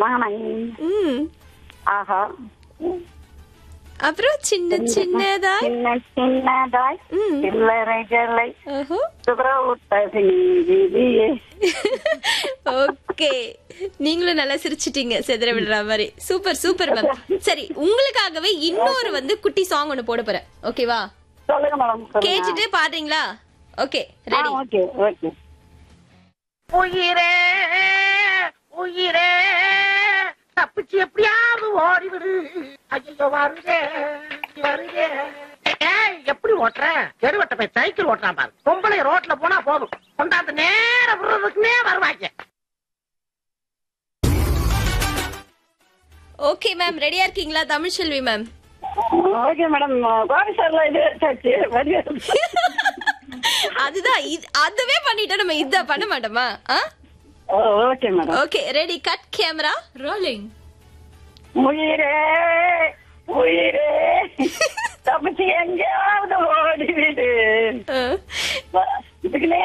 மானை ம் ஆஹா அப்புறம் சின்ன சின்னதாய் சின்ன சின்னதாய் ம். சில்லறைகளை ஓஹோ சுதரவுட்டது நீதியே ஓகே நீங்களும் நல்லா சிரிச்சிட்டீங்க செதற விடுற மாதிரி சூப்பர் சூப்பர் மேம் சரி உங்களுக்காகவே இன்னொரு வந்து குட்டி சாங் ஒன்னு போட போறேன் ஓகேவா சொல்லுங்க மேடம் கேட்டுட்டு பாடுறீங்களா ஓகே ஆ ரெடி ஓகே ஓகே உயிரே உயிரே தப்பிச்சு எப்படியாவது ஓடிவிடு ஐயோ வருதே வருதே ஏய், எப்படி ஓட்டுற தெருவட்ட போய் சைக்கிள் ஓட்டுறான் பாரு பொம்பளை ரோட்ல போனா போதும் கொண்டாந்து நேர விடுறதுக்குன்னே வருவாங்க ஓகே மேம் ரெடியா இருக்கீங்களா Tamilselvi ma'am okay madam Gopi சார்ல இது வச்சாச்சு வரி அதுதான் இது அதுவே பண்ணிட்டா நம்ம இத பண்ண மாட்டோமா okay madam okay ready cut camera rolling உயிரே உயிரே தப்பிச்சு எங்கேயாவது ஓடிவிடு